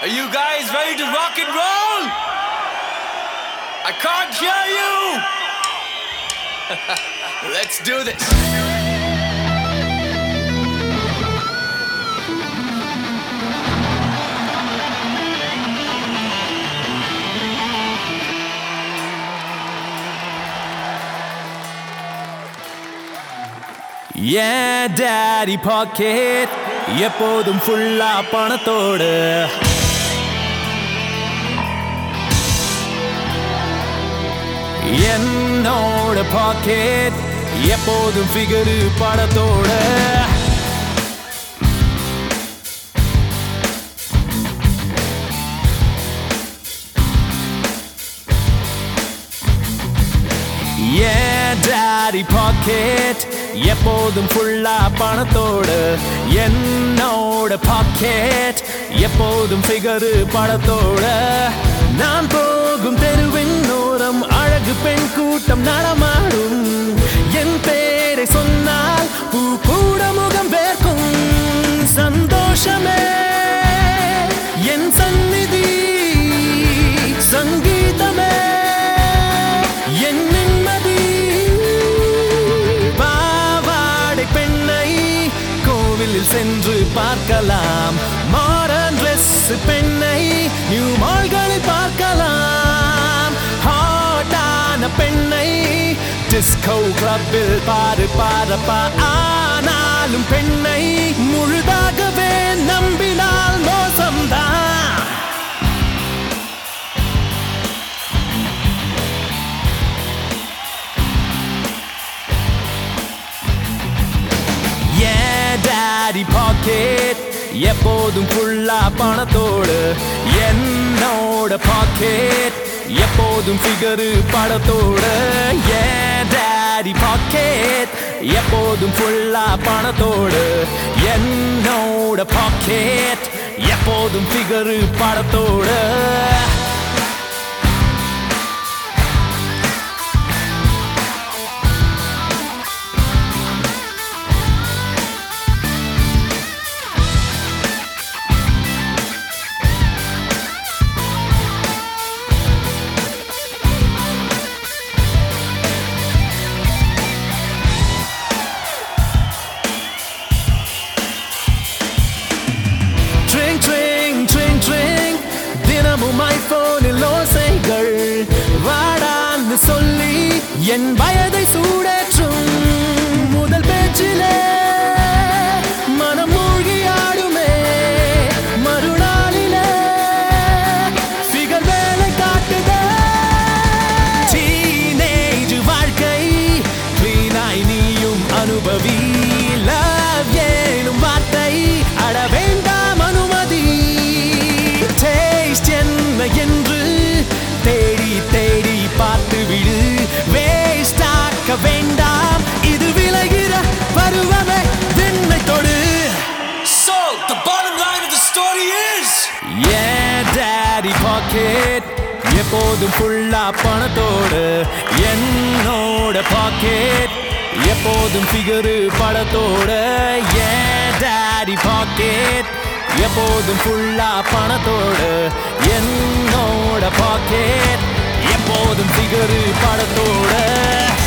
Are you guys ready to rock and roll? I can't hear you! Let's do this! ஏன் daddy pocket எப்போதும் ஃபுல்லா பணத்தோடு என்னோட pocket எப்போதும் figure படத்தோட ஏன் டாடி பாக்கெட் எப்போதும் ஃபுல்லா பணத்தோடு என்னோட பாக்கெட் எப்போதும் ஃபிகரு படத்தோட நான் போகும் தெருவின் ஓரம் அழகு பெண் கூட்டம் நடமாடும் என் பேரை சொன்னால் பூ கூட முகம் வேர்க்கும் சந்தோஷமே என் சந்நிதி சங்கீதமே என் நிம்மதி பாவாடை பெண்ணை கோவிலில் சென்று பார்க்கலாம் மாடர்ன் ட்ரெஸ் பெண்ணை நியூ மால்களில் பார்க்கலாம் ஹாட்டான பெண்ணை டிஸ்கோ கிளப்பில் பாரு பாரப்பா ஆனாலும் பெண்ணை முழுதாகவே நம்பினால் மோசம்தான் ஏன் டாடி பாக்கெட் எப்போதும் ஃபுல்லா பணத்தோடு என்னோட பாக்கெட் எப்போதும் ஃபிகரு படத்தோடு ஏன் டாடி பாக்கெட் எப்போதும் ஃபுல்லா பணத்தோடு என்னோட பாக்கெட் எப்போதும் ஃபிகரு படத்தோடு ட்ரிங் ட்ரிங் ட்ரிங் ட்ரிங் தினமும் ஐபோனில் ஓசைகள் வாடான்னு சொல்லி என் வயதை சூடேற்றும் முதல் பேச்சிலே மனம் மூழ்கி ஆடுமே மறுநாளிலே சிகர் வேலை காட்டுதே டீனேஜ் வாழ்க்கை வீணாய் நீயும் அனுபவி லவ் ஏனும் வார்த்தை அட வேண்டாம் அனுமதி டேஸ்ட் என்ன என்று தேடி தேடி பார்த்து விடு வேஸ்ட் ஆக்க வேண்டாம் இது விலகிற பருவமே வெண்ணை தொடு So, the bottom line of the story is ஏன் டாடி பாக்கெட் எப்போதும் ஃபுல்லா பணத்தோடு என்னோட பாக்கெட் எப்போதும் ஃபிகரு படத்தோடு ஏன் டாடி பாக்கெட் எப்போதும் ஃபுல்லா பணத்தோடு என்னோட பாக்கெட் எப்போதும் ஃபிகரு படத்தோடு